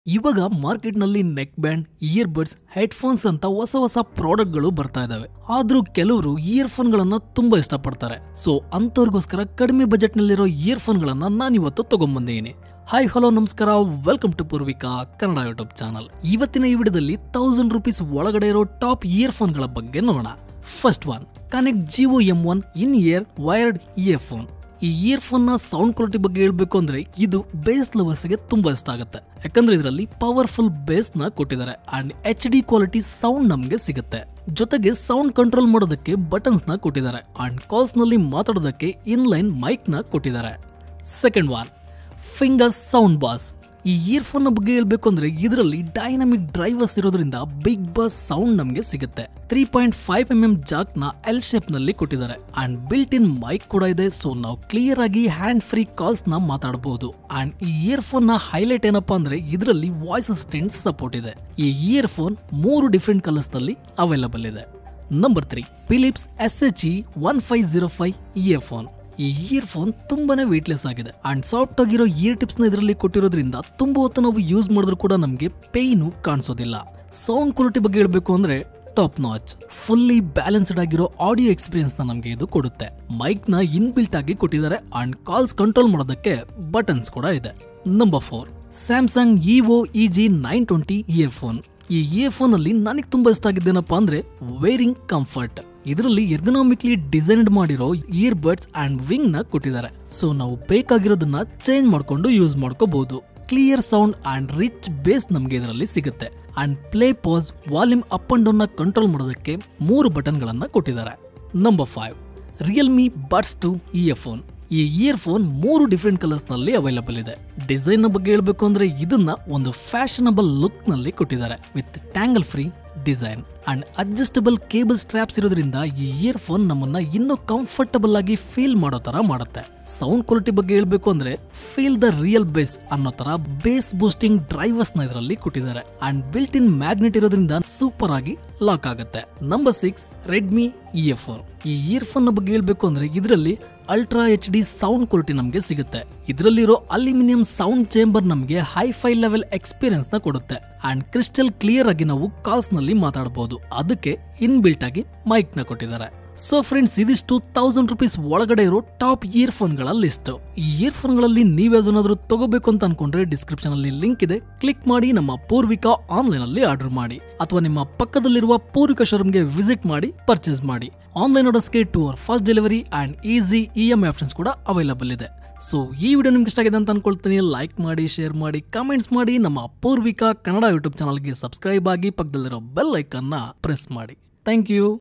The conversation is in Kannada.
ಇವಾಗ ಮಾರ್ಕೆಟ್ನಲ್ಲಿ neck band ear buds headphones ಅಂತ ಹೊಸ ಹೊಸ ಪ್ರಾಡಕ್ಟ್ಗಳು ಬರ್ತಾ ಇದಾವೆ ಆದ್ರೂ ಕೆಲವರು ಇಯರ್ ಫೋನ್ಗಳನ್ನ ತುಂಬಾ ಇಷ್ಟಪಡ್ತಾರೆ ಸೊ ಅಂತವ್ರಿಗೋಸ್ಕರ ಕಡಿಮೆ ಬಜೆಟ್ ನಲ್ಲಿರೋ ಇಯರ್ ಫೋನ್ಗಳನ್ನ ನಾನಿವತ್ತು ತಗೊಂಡ್ಬಂದಿದ್ದೀನಿ ಹಾಯ್ ಹಲೋ ನಮಸ್ಕಾರ welcome to Poorvika Kannada YouTube channel ಇವತ್ತಿನ ಈ ವಿಡಿಯೋದಲ್ಲಿ ತೌಸಂಡ್ ರುಪೀಸ್ ಒಳಗಡೆ ಇರೋ ಟಾಪ್ ಇಯರ್ ಫೋನ್ಗಳ ಬಗ್ಗೆ ನೋಡೋಣ first one connect G O M one in ear wired ear phone ಈ ಇಯರ್ ಫೋನ್ ನ ಸೌಂಡ್ ಕ್ವಾಲಿಟಿ ಬಗ್ಗೆ ಹೇಳ್ಬೇಕು ಅಂದ್ರೆ ಇದು ಬೇಸ್ ಗೆ ತುಂಬಾ ಇಷ್ಟ ಆಗುತ್ತೆ ಯಾಕಂದ್ರೆ ಇದರಲ್ಲಿ ಪವರ್ಫುಲ್ ಬೇಸ್ ನ ಕೊಟ್ಟಿದ್ದಾರೆ and H D quality sound ನಮ್ಗೆ ಸಿಗುತ್ತೆ ಜೊತೆಗೆ ಸೌಂಡ್ ಕಂಟ್ರೋಲ್ ಮಾಡೋದಕ್ಕೆ ಬಟನ್ಸ್ ನ ಕೊಟ್ಟಿದ್ದಾರೆ ಅಂಡ್ ಕಾಲ್ಸ್ ನಲ್ಲಿ ಮಾತಾಡೋದಕ್ಕೆ ಇನ್ಲೈನ್ ಮೈಕ್ ನ ಕೊಟ್ಟಿದ್ದಾರೆ second one finger sound bass ಈ ಇಯರ್ ಫೋನ್ ಬಗ್ಗೆ ಹೇಳ್ಬೇಕು ಅಂದ್ರೆ ಇದರಲ್ಲಿ ಡೈನಮಿಕ್ ಡ್ರೈವರ್ಸ್ ಇರೋದ್ರಿಂದ ಬಿಗ್ ಬಾಸ್ ಸೌಂಡ್ ನಮಗೆ ಸಿಗುತ್ತೆ three point five M M jack ನ ಎಲ್ ಶೇಪ್ ನಲ್ಲಿ ಕೊಟ್ಟಿದ್ದಾರೆ ಅಂಡ್ ಬಿಲ್ಟ್ ಇನ್ ಮೈಕ್ ಕೂಡ ಇದೆ ಸೊ ನಾವು ಕ್ಲಿಯರ್ ಆಗಿ ಹ್ಯಾಂಡ್ ಫ್ರೀ ಕಾಲ್ಸ್ ನ ಮಾತಾಡಬಹುದು ಅಂಡ್ ಈ ಇಯರ್ ಫೋನ್ ನ ಹೈಲೈಟ್ ಏನಪ್ಪಾ ಅಂದ್ರೆ ಇದರಲ್ಲಿ ವಾಯ್ಸ್ ಅಸಿಸ್ಟೆಂಟ್ ಸಪೋರ್ಟ್ ಇದೆ ಈ ಇಯರ್ ಫೋನ್ ಮೂರು ಡಿಫ್ರೆಂಟ್ ಕಲರ್ಸ್ ನಲ್ಲಿ ಅವೈಲಬಲ್ ಇದೆ number three Philips S H E one five zero five ear phone ಈ ಇಯರ್ ಫೋನ್ ತುಂಬಾನೇ ವೆಯ್ಟ್ಲೆಸ್ ಆಗಿದೆ ಅಂಡ್ ಸಾಫ್ಟ್ ಆಗಿರೋ ಇಯರ್ ಟಿಪ್ಸ್ ನ ಇದರಲ್ಲಿ ಕೊಟ್ಟಿರೋದ್ರಿಂದ ತುಂಬಾ ಹೊತ್ತು ನಾವು ಯೂಸ್ ಮಾಡಿದ್ರು ಕೂಡ ನಮಗೆ ಪೇಯ್ನು ಕಾಣಿಸೋದಿಲ್ಲ ಸೌಂಡ್ ಕ್ವಾಲಿಟಿ ಬಗ್ಗೆ ಹೇಳ್ಬೇಕು ಅಂದ್ರೆ ಟಾಪ್ ನಾಚ್ ಫುಲ್ಲಿ ಬ್ಯಾಲೆನ್ಸ್ಡ್ ಆಗಿರೋ ಆಡಿಯೋ ಎಕ್ಸ್ಪೀರಿಯನ್ಸ್ ನ ನಮಗೆ ಇದು ಕೊಡುತ್ತೆ ಮೈಕ್ ನ ಇನ್ಬಿಲ್ಟ್ ಆಗಿ ಕೊಟ್ಟಿದ್ದಾರೆ ಅಂಡ್ ಕಾಲ್ಸ್ ಕಂಟ್ರೋಲ್ ಮಾಡೋದಕ್ಕೆ ಬಟನ್ಸ್ ಕೂಡ ಇದೆ number four Samsung E O E G nine twenty ear phone ಈ ಇಯರ್ ಫೋನ್ ಅಲ್ಲಿ ನನಗೆ ತುಂಬಾ ಇಷ್ಟ ಆಗಿದ್ದೇನಪ್ಪ ಅಂದ್ರೆ ವೇರಿಂಗ್ ಕಂಫರ್ಟ್ ಇದರಲ್ಲಿ ಎರ್ಗನಾಮಿಕ್ಲಿ ಡಿಸೈನ್ಡ್ ಮಾಡಿರೋ ಇಯರ್ ಬಡ್ಸ್ ಅಂಡ್ ವಿಂಗ್ ನ ಕೊಟ್ಟಿದ್ದಾರೆ ಸೊ ನಾವು ಬೇಕಾಗಿರೋದನ್ನ ಚೇಂಜ್ ಮಾಡ್ಕೊಂಡು ಯೂಸ್ ಮಾಡ್ಕೋಬಹುದು clear sound and rich base ನಮಗೆ ಇದರಲ್ಲಿ ಸಿಗುತ್ತೆ and play pause volume up and down ನ ಕಂಟ್ರೋಲ್ ಮಾಡೋದಕ್ಕೆ ಮೂರು ಬಟನ್ ಗಳನ್ನ ಕೊಟ್ಟಿದ್ದಾರೆ number five Realme buds two ear phone ಈ ಇಯರ್ ಫೋನ್ ಮೂರು ಡಿಫ್ರೆಂಟ್ ಕಲರ್ಸ್ ನಲ್ಲಿ ಅವೈಲಬಲ್ ಇದೆ ಡಿಸೈನ್ ಬಗ್ಗೆ ಹೇಳ್ಬೇಕು ಅಂದ್ರೆ ಇದನ್ನ ಒಂದು ಫ್ಯಾಷನಬಲ್ ಲುಕ್ ನಲ್ಲಿ ಕೊಟ್ಟಿದ್ದಾರೆ with tangle free design and adjustable cable straps ಇರೋದ್ರಿಂದ ಈ ಇಯರ್ ಫೋನ್ ನಮ್ಮನ್ನ ಇನ್ನೂ ಕಂಫರ್ಟಬಲ್ ಆಗಿ ಫೀಲ್ ಮಾಡೋ ತರ ಮಾಡುತ್ತೆ ಸೌಂಡ್ ಕ್ವಾಲಿಟಿ ಬಗ್ಗೆ ಹೇಳ್ಬೇಕು ಅಂದ್ರೆ ಫೀಲ್ ದ ರಿಯಲ್ ಬೇಸ್ ಅನ್ನೋ ತರ ಬೇಸ್ ಬೂಸ್ಟಿಂಗ್ ಡ್ರೈವರ್ಸ್ ನ ಇದರಲ್ಲಿ ಕೊಟ್ಟಿದ್ದಾರೆ ಅಂಡ್ ಬಿಲ್ಟ್ ಇನ್ ಮ್ಯಾಗ್ನೆಟ್ ಇರೋದ್ರಿಂದ ಸೂಪರ್ ಆಗಿ ಲಾಕ್ ಆಗುತ್ತೆ number six Redmi ear phone ಈ ಇಯರ್ ಫೋನ್ ಬಗ್ಗೆ ಹೇಳ್ಬೇಕು ಅಂದ್ರೆ ಇದರಲ್ಲಿ ultra H D sound quality ನಮಗೆ ಸಿಗುತ್ತೆ ಇದರಲ್ಲಿರೋ ಅಲ್ಯೂಮಿನಿಯಂ ಸೌಂಡ್ ಚೇಂಬರ್ ನಮಗೆ ಹೈಫೈ ಲೆವೆಲ್ ಎಕ್ಸ್ಪೀರಿಯನ್ಸ್ ನ ಕೊಡುತ್ತೆ ಅಂಡ್ ಕ್ರಿಸ್ಟಲ್ ಕ್ಲಿಯರ್ ಆಗಿ ನಾವು ಕಾಲ್ಸ್ ನಲ್ಲಿ ಮಾತಾಡಬಹುದು ಅದಕ್ಕೆ ಇನ್ ಬಿಲ್ಟ್ ಆಗಿ ಮೈಕ್ ನ ಕೊಟ್ಟಿದ್ದಾರೆ ಸೊ ಫ್ರೆಂಡ್ಸ್ ಇದಿಷ್ಟು ತೌಸಂಡ್ ರುಪೀಸ್ ಒಳಗಡೆ ಇರೋ ಟಾಪ್ ಇಯರ್ ಫೋನ್ಗಳ ಲಿಸ್ಟ್ ಈ ಇಯರ್ ಫೋನ್ಗಳಲ್ಲಿ ನೀವ್ಯಾವ್ದನ್ನಾದ್ರೂ ತಗೋಬೇಕು ಅಂತ ಅನ್ಕೊಂಡ್ರೆ ಡಿಸ್ಕ್ರಿಪ್ಷನ್ ಅಲ್ಲಿ ಲಿಂಕ್ ಇದೆ ಕ್ಲಿಕ್ ಮಾಡಿ ನಮ್ಮ ಪೂರ್ವಿಕಾ ಆನ್ಲೈನ್ ಅಲ್ಲಿ ಆರ್ಡರ್ ಮಾಡಿ ಅಥವಾ ನಿಮ್ಮ ಪಕ್ಕದಲ್ಲಿರುವ ಪೂರ್ವಿಕಾ ಶೋರೂಮ್ಗೆ ವಿಸಿಟ್ ಮಾಡಿ ಪರ್ಚೇಸ್ ಮಾಡಿ ಆನ್ಲೈನ್ ಆರ್ಡರ್ಸ್ಗೆ two hour fast delivery and easy E M I options ಕೂಡ ಅವೈಲಬಲ್ ಇದೆ ಸೊ ಈ ವಿಡಿಯೋ ನಿಮ್ಗೆ ಇಷ್ಟ ಆಗಿದೆ ಅಂತ ಅನ್ಕೊಳ್ತೀನಿ ಲೈಕ್ ಮಾಡಿ ಶೇರ್ ಮಾಡಿ ಕಮೆಂಟ್ಸ್ ಮಾಡಿ ನಮ್ಮ ಪೂರ್ವಿಕಾ ಕನ್ನಡ ಯೂಟ್ಯೂಬ್ ಚಾನಲ್ಗೆ ಸಬ್ಸ್ಕ್ರೈಬ್ ಆಗಿ ಪಕ್ಕದಲ್ಲಿರೋ ಬೆಲ್ ಐಕನ್ನ ಪ್ರೆಸ್ ಮಾಡಿ ಥ್ಯಾಂಕ್ ಯು